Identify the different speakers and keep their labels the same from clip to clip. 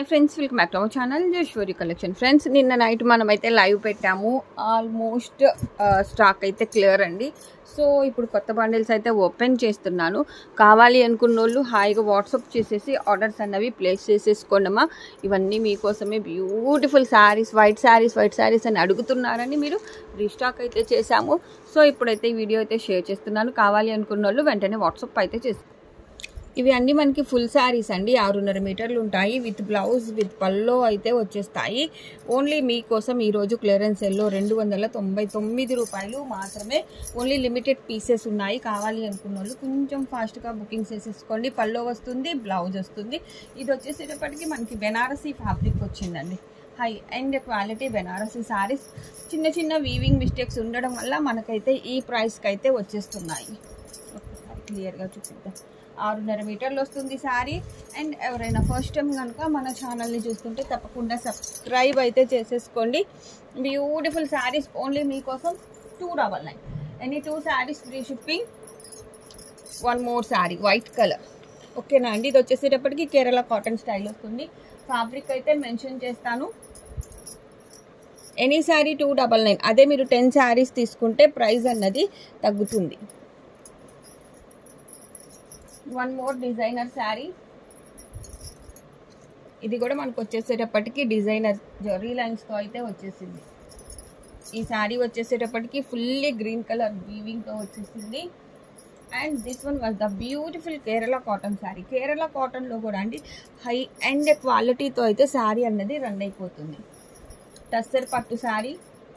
Speaker 1: hi friends welcome back to our channel Joshwari collection friends నిన్న night మనం అయితే live పెట్టాము ఆల్మోస్ట్ స్టాక్ అయితే క్లియర్ అండి సో ఇప్పుడు కొత్త బండిల్స్ అయితే ఓపెన్ చేస్తున్నాను కావాలి అనుకున్న వాళ్ళు హాయిగా వాట్సాప్ చేసేసి ఆర్డర్స్ అన్నవి ప్లేస్ చేసేసుకోండమ్మా ఇవన్నీ మీకోసమే beautiful saris white saris white saris అని అడుగుతున్నారని మీరు రీస్టాక్ అయితే చేశాము సో ఇప్పుడైతే ఈ వీడియో అయితే షేర్ చేస్తున్నాను కావాలి అనుకున్న వాళ్ళు వెంటనే వాట్సాప్ అయితే చేసి ఇవి అన్నీ మనకి ఫుల్ శారీస్ అండి ఆరున్నర మీటర్లు ఉంటాయి విత్ బ్లౌజ్ విత్ పల్లో అయితే వచ్చేస్తాయి ఓన్లీ మీకోసం ఈరోజు క్లియరెన్స్ ఎల్లో రెండు వందల తొంభై తొమ్మిది రూపాయలు మాత్రమే ఓన్లీ లిమిటెడ్ పీసెస్ ఉన్నాయి కావాలి అనుకున్న వాళ్ళు కొంచెం ఫాస్ట్గా బుకింగ్ చేసేసుకోండి పల్లో వస్తుంది బ్లౌజ్ వస్తుంది ఇది వచ్చేసేటప్పటికి మనకి బెనారసీ ఫ్యాబ్రిక్ వచ్చిందండి high and quality Banarasi saris చిన్న చిన్న వీవింగ్ మిస్టేక్స్ ఉండడం వల్ల మనకైతే ఈ ప్రైస్కి అయితే వచ్చేస్తున్నాయి ఒకసారి క్లియర్గా చూపిద్దాం ఆరున్నర మీటర్లు వస్తుంది శారీ అండ్ ఎవరైనా ఫస్ట్ టైం కనుక మన ఛానల్ని చూస్తుంటే తప్పకుండా సబ్స్క్రైబ్ అయితే చేసేసుకోండి బ్యూటిఫుల్ శారీస్ ఓన్లీ మీకోసం two double nine any two saris free shipping one more sari white colour ఓకేనా అండి ఇది వచ్చేసేటప్పటికి కేరళ కాటన్ స్టైల్ వస్తుంది ఫ్యాబ్రిక్ అయితే మెన్షన్ చేస్తాను any sari two double nine అదే మీరు టెన్ శారీస్ తీసుకుంటే ప్రైస్ అన్నది తగ్గుతుంది వన్ మోర్ డిజైనర్ శారీ ఇది కూడా మనకు వచ్చేసేటప్పటికి డిజైనర్ జరీ లైన్స్తో అయితే వచ్చేసింది ఈ శారీ వచ్చేసేటప్పటికి ఫుల్లీ గ్రీన్ కలర్ వీవింగ్తో వచ్చేసింది and this one was the beautiful Kerala cotton sari Kerala కాటన్లో కూడా అండి హై అండ్ క్వాలిటీతో అయితే శారీ అన్నది రన్ అయిపోతుంది టస్సర్ పట్టు శారీ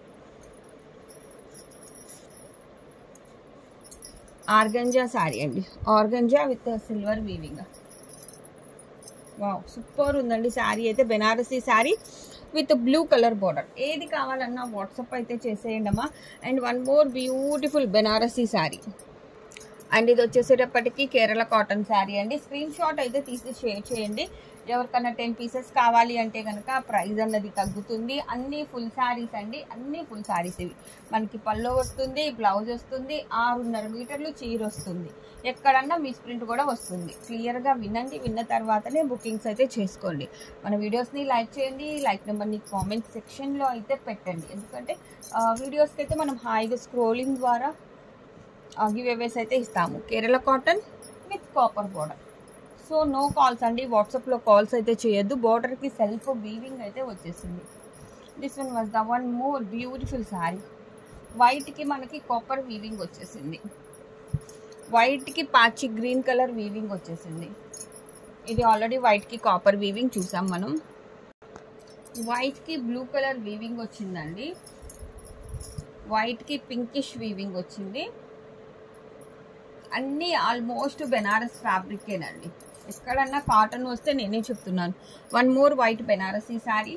Speaker 1: ఆర్గంజా శారీ అండి organza with silver weaving wow super ఉందండి శారీ అయితే Banarasi sari with blue colour border ఏది కావాలన్నా వాట్సాప్ అయితే చేసేయండి అమ్మా and one more beautiful Banarasi sari and ఇది వచ్చేసేటప్పటికి కేరళ కాటన్ శారీ అండి స్క్రీన్ షాట్ అయితే తీసి షేర్ చేయండి ఎవరికన్నా టెన్ పీసెస్ కావాలి అంటే కనుక ప్రైస్ అన్నది తగ్గుతుంది అన్ని ఫుల్ శారీస్ అండి అన్ని ఫుల్ శారీస్ ఇవి మనకి పల్లో వస్తుంది బ్లౌజ్ వస్తుంది ఆరున్నర మీటర్లు చీర వస్తుంది ఎక్కడన్నా మిస్ ప్రింట్ కూడా వస్తుంది క్లియర్గా వినండి విన్న తర్వాతనే బుకింగ్స్ అయితే చేసుకోండి మన వీడియోస్ని లైక్ చేయండి లైక్ నెంబర్ని కామెంట్ సెక్షన్లో అయితే పెట్టండి ఎందుకంటే వీడియోస్కి అయితే మనం హాయిగా స్క్రోలింగ్ ద్వారా గివ్ అవేస్ అయితే ఇస్తాము Kerala cotton with copper border so no calls అండి వాట్సాప్లో కాల్స్ అయితే చేయొద్దు బోర్డర్కి సెల్ఫ్ వీవింగ్ అయితే వచ్చేసింది this one was the one more beautiful sari వైట్కి మనకి కాపర్ వీవింగ్ వచ్చేసింది వైట్కి పాచి గ్రీన్ కలర్ వీవింగ్ వచ్చేసింది ఇది ఆల్రెడీ వైట్కి కాపర్ వీవింగ్ చూసాం మనం వైట్కి బ్లూ కలర్ వీవింగ్ వచ్చిందండి వైట్కి పింకిష్ వీవింగ్ వచ్చింది అన్నీ ఆల్మోస్ట్ బెనారస్ ఫ్యాబ్రికేనండి ఎక్కడన్నా కాటన్ వస్తే నేనే చెప్తున్నాను one more white Banarasi sari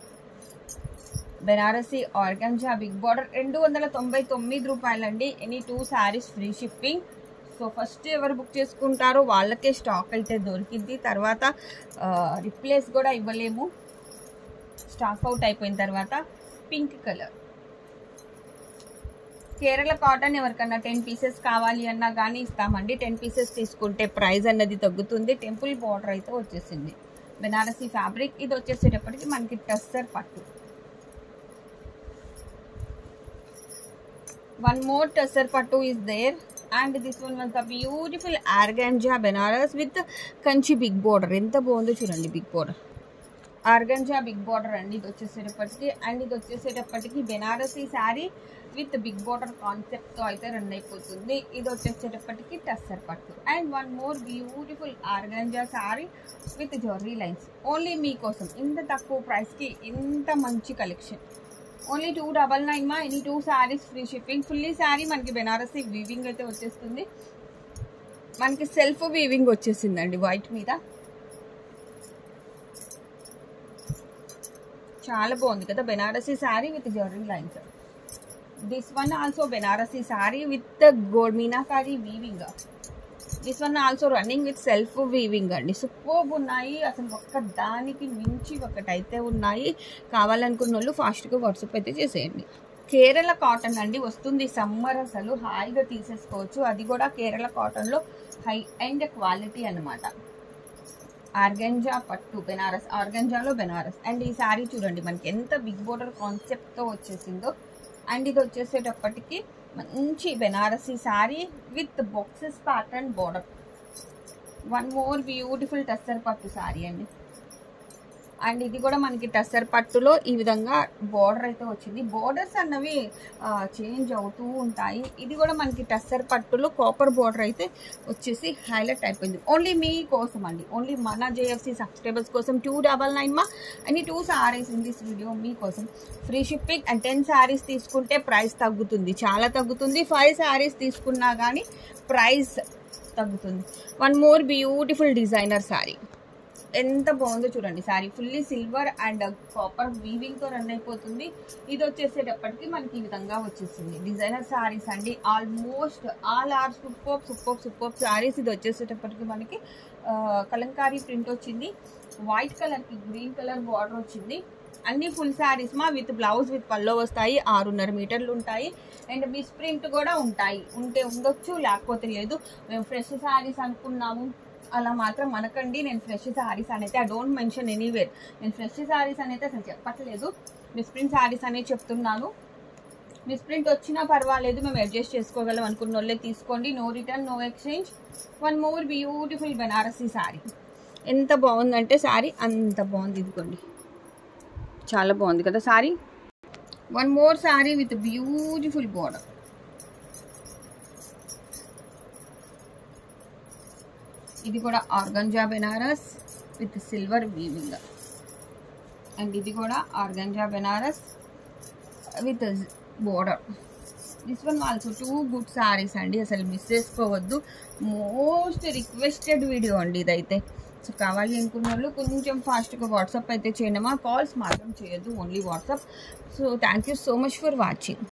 Speaker 1: Banarasi organza big border రెండు వందల తొంభై తొమ్మిది రూపాయలండి any two saris free shipping so first ఎవరు బుక్ చేసుకుంటారో వాళ్ళకే స్టాక్ అయితే దొరికింది తర్వాత రిప్లేస్ కూడా ఇవ్వలేము స్టాక్ అవుట్ అయిపోయిన తర్వాత పింక్ కలర్ కేరళ కాటన్ ఎవరికన్నా టెన్ పీసెస్ కావాలి అన్నా కానీ ఇస్తామండి టెన్ పీసెస్ తీసుకుంటే ప్రైస్ అన్నది తగ్గుతుంది టెంపుల్ బార్డర్ అయితే వచ్చేసింది బెనారసీ ఫ్యాబ్రిక్ ఇది వచ్చేసేటప్పటికి మనకి టస్సర్ పట్టు వన్ మోర్ టస్సర్ పట్టు is there and this one was the beautiful organza Banaras with Kanchi big border ఎంత బాగుందో చూడండి big border organza big border అండి ఇది వచ్చేసేటప్పటికి అండ్ ఇది వచ్చేసేటప్పటికి Banarasi sari with big border కాన్సెప్ట్తో అయితే రన్ అయిపోతుంది ఇది వచ్చేసేటప్పటికి టస్సర్ పట్టు and one more beautiful organza sari with zari lines only మీకోసం ఇంత తక్కువ ప్రైస్కి ఇంత మంచి collection only two double nine మా any two saris free shipping fully sari మనకి బెనారసీ వీవింగ్ అయితే వచ్చేస్తుంది మనకి సెల్ఫ్ వీవింగ్ వచ్చేసిందండి వైట్ మీద చాలా బాగుంది కదా Banarasi sari with zari lines this one also Banarasi sari with gold meenakari weaving this one also running with self weaving అండి సూపర్ ఉన్నాయి అసలు ఒక్క దానికి మించి ఒకటైతే ఉన్నాయి కావాలనుకున్న వాళ్ళు ఫాస్ట్గా వాట్సాప్ అయితే చేసేయండి కేరళ కాటన్ అండి వస్తుంది సమ్మర్ అసలు హాయిగా తీసేసుకోవచ్చు అది కూడా కేరళ కాటన్లో హై అండ్ క్వాలిటీ అనమాట ఆర్గంజా పట్టు బెనారస్ ఆర్గంజాలో బెనారస్ అండ్ ఈ శారీ చూడండి మనకి ఎంత బిగ్ బోర్డర్ కాన్సెప్ట్తో వచ్చేసిందో అండ్ ఇది వచ్చేసేటప్పటికి మంచి Banarasi sari with boxes pattern border one more beautiful tussar పట్టు శారీ అండి అండ్ ఇది కూడా మనకి టస్సర్ పట్టులో ఈ విధంగా బోర్డర్ అయితే వచ్చింది బోర్డర్స్ అన్నవి చేంజ్ అవుతూ ఉంటాయి ఇది కూడా మనకి టస్సర్ పట్టులో కాపర్ బోర్డర్ అయితే వచ్చేసి హైలైట్ అయిపోయింది ఓన్లీ మీ కోసం అండి ఓన్లీ మన జేఎఫ్సి సబ్స్క్రైబర్స్ కోసం టూ డబల్ నైన్ మా and two sarees in this video మీకోసం free shipping and ten sarees తీసుకుంటే ప్రైస్ తగ్గుతుంది చాలా తగ్గుతుంది ఫైవ్ శారీస్ తీసుకున్నా కానీ ప్రైస్ తగ్గుతుంది one more beautiful designer sari ఎంత బాగుందో చూడండి sari fully silver and copper వీవింగ్తో రన్ అయిపోతుంది ఇది వచ్చేసేటప్పటికి మనకి ఈ విధంగా వచ్చేసింది డిజైనర్ శారీస్ అండి almost all are super super super sarees ఇది వచ్చేసేటప్పటికి మనకి ఆ, కలంకారీ ప్రింట్ వచ్చింది వైట్ కలర్కి గ్రీన్ కలర్ బార్డర్ వచ్చింది అన్ని ఫుల్ శారీస్ మా విత్ బ్లౌజ్ విత్ పల్లో వస్తాయి ఆరున్నర మీటర్లు ఉంటాయి అండ్ మిస్ ప్రింట్ కూడా ఉంటాయి ఉంటే ఉండొచ్చు లేకపోతే లేదు మేము ఫ్రెష్ శారీస్ అనుకున్నాము అలా మాత్రం మనకండి నేను ఫ్రెష్ శారీస్ అనేది ఐ డోంట్ మెన్షన్ ఎనీవేర్ నేను ఫ్రెష్ శారీస్ అనేది అసలు చెప్పట్లేదు మిస్ ప్రింట్ శారీస్ అనేది చెప్తున్నాను మిస్ ప్రింట్ వచ్చినా పర్వాలేదు మేము అడ్జస్ట్ చేసుకోగలం అనుకున్న వాళ్ళే తీసుకోండి no return no exchange one more beautiful Banarasi sari ఎంత బాగుందంటే శారీ అంత బాగుంది ఇదిగోండి చాలా బాగుంది కదా sari one more sari with beautiful border ఇది కూడా organza Banaras with silver weaving and ఇది కూడా organza Banaras with border this one also two good sarees అండి అసలు మిస్ చేసుకోవద్దు మోస్ట్ రిక్వెస్టెడ్ వీడియో అండి ఇదైతే సో కావాలి అనుకున్న వాళ్ళు కొంచెం ఫాస్ట్గా వాట్సాప్ అయితే చేయండి మా కాల్స్ మాత్రం చేయొద్దు only WhatsApp so thank you so much for watching